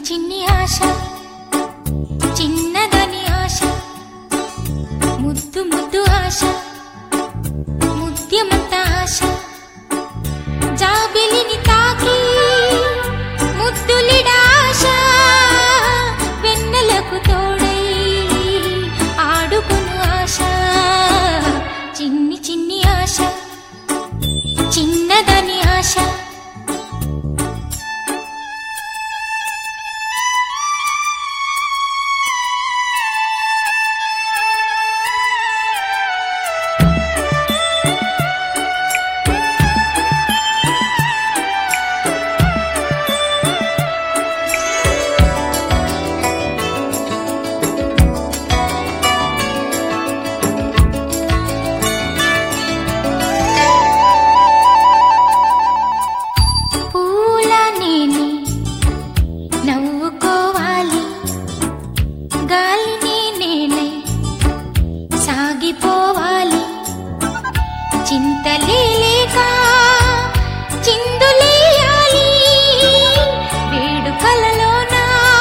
చిన్ని ఆశ చిన్నదని ఆశ ముద్దు ముద్దు ఆశ ముద్యమంత ఆశ జాబిలిని తాకి ముద్దులిడ ఆశ వెన్నెలకు తోడై ఆడుకును ఆశ చిన్ని చిన్ని ఆశ చిన్నదని ఆశ పూల నేనే నవ్వుకోవాలి గాలిని నేనే సాగిపోవాలి చింతలేక చిందులేయాలి వేడుకలలోన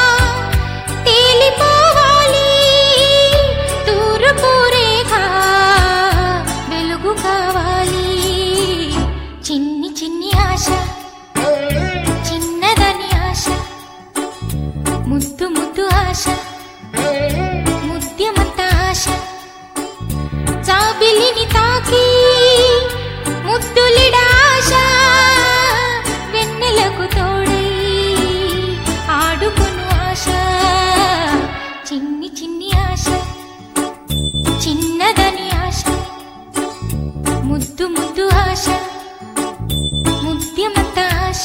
తేలిపోవాలి తూర్పు రేఖ వెలుగు కావాలి చిన్ని చిన్ని ఆశ చిన్నదని ఆశ ముద్దు ముద్దు ఆశ ముద్యమంత ఆశ జాబిలిని తాకి ముద్దులిడ ఆశ వెన్నెలకు తోడై ఆడుకును ఆశ చిన్ని చిన్ని ఆశ చిన్నదని ఆశ ముద్దు ముద్దు ఆశ ముద్యమంత ఆశ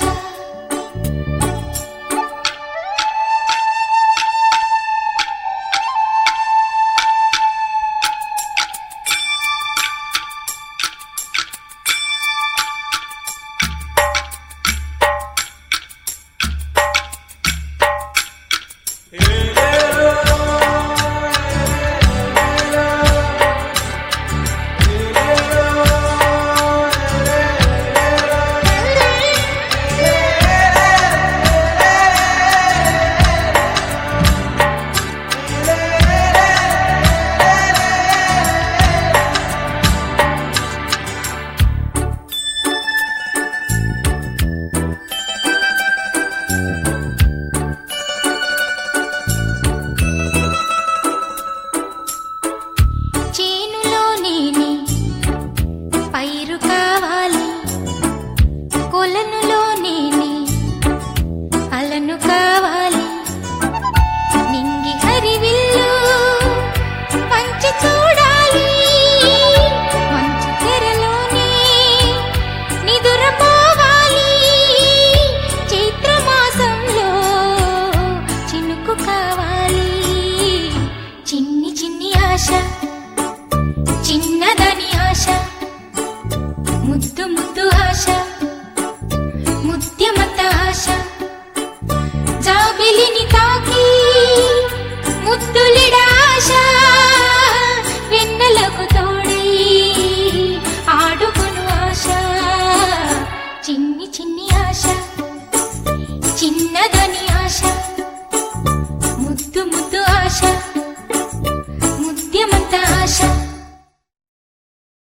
ఏ